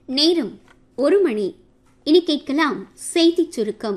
நேரம் ஒரு மணி இனி கேட்கலாம் செய்திச் சுருக்கம்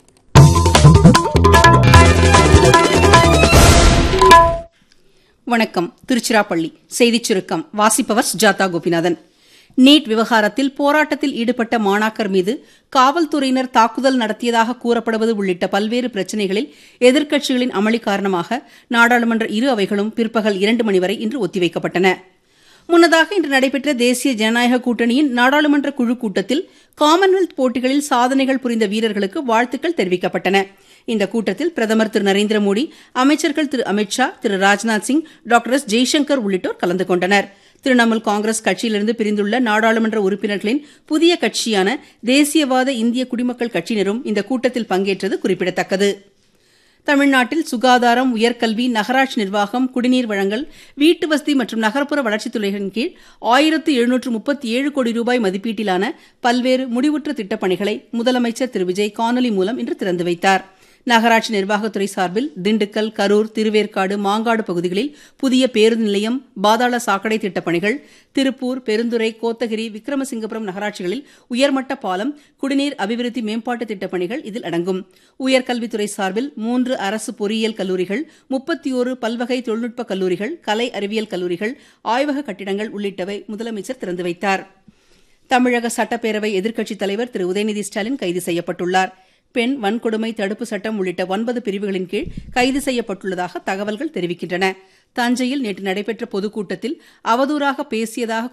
வணக்கம் திருச்சிராப்பள்ளி செய்திச் சுருக்கம் வாசிப்பவர் சுஜாதா கோபிநாதன் நீட் விவகாரத்தில் போராட்டத்தில் ஈடுபட்ட மாணாக்கர் மீது காவல்துறையினர் தாக்குதல் நடத்தியதாக கூறப்படுவது உள்ளிட்ட பல்வேறு பிரச்சினைகளில் எதிர்க்கட்சிகளின் அமளி காரணமாக நாடாளுமன்ற இரு அவைகளும் பிற்பகல் இரண்டு மணி வரை இன்று ஒத்திவைக்கப்பட்டன முன்னதாக இன்று நடைபெற்ற தேசிய ஜனநாயக கூட்டணியின் நாடாளுமன்ற குழு கூட்டத்தில் காமன்வெல்த் போட்டிகளில் சாதனைகள் புரிந்த வீரர்களுக்கு வாழ்த்துக்கள் தெரிவிக்கப்பட்டன இந்த கூட்டத்தில் பிரதமர் திரு நரேந்திர மோடி அமைச்சர்கள் திரு அமித்ஷா திரு ராஜ்நாத் சிங் டாக்டர் எஸ் ஜெய்சங்கர் உள்ளிட்டோர் கலந்து கொண்டனர் திரிணாமுல் காங்கிரஸ் கட்சியிலிருந்து பிரிந்துள்ள நாடாளுமன்ற உறுப்பினர்களின் புதிய கட்சியான தேசியவாத இந்திய குடிமக்கள் கட்சியினரும் இந்த கூட்டத்தில் பங்கேற்றது குறிப்பிடத்தக்கது தமிழ்நாட்டில் சுகாதாரம் உயர்கல்வி நகராட்சி நிர்வாகம் குடிநீர் வழங்கல் வீட்டு வசதி மற்றும் நகர்ப்புற வளர்ச்சித் துறையின் கீழ் ஆயிரத்து எழுநூற்று முப்பத்தி ஏழு கோடி ரூபாய் மதிப்பீட்டிலான பல்வேறு முடிவுற்ற திட்டப் பணிகளை முதலமைச்சர் திரு விஜய் காணொலி மூலம் இன்று திறந்து வைத்தார் நகராட்சி நிர்வாகத்துறை சார்பில் திண்டுக்கல் கரூர் திருவேற்காடு மாங்காடு பகுதிகளில் புதிய பேருந்து நிலையம் பாதாள சாக்கடை திட்டப் பணிகள் திருப்பூர் பெருந்துறை கோத்தகிரி விக்ரமசிங்கபுரம் நகராட்சிகளில் உயர்மட்ட பாலம் குடிநீர் அபிவிருத்தி மேம்பாட்டு திட்டப் பணிகள் இதில் அடங்கும் உயர்கல்வித்துறை சார்பில் மூன்று அரசு பொறியியல் கல்லூரிகள் முப்பத்தி ஒரு பல்வகை தொழில்நுட்ப கல்லூரிகள் கலை அறிவியல் கல்லூரிகள் ஆய்வக கட்டிடங்கள் உள்ளிட்டவை முதலமைச்சர் திறந்து வைத்தார் தமிழக சட்டப்பேரவை எதிர்க்கட்சித் தலைவர் திரு உதயநிதி ஸ்டாலின் கைது செய்யப்பட்டுள்ளார் பெண் வன்கொடுமை தடுப்பு சட்டம் உள்ளிட்ட ஒன்பது பிரிவுகளின் கீழ் கைது செய்யப்பட்டுள்ளதாக தகவல்கள் தெரிவிக்கின்றன தஞ்சையில் நேற்று நடைபெற்ற பொதுக்கூட்டத்தில் அவதூறாக பேசியதாக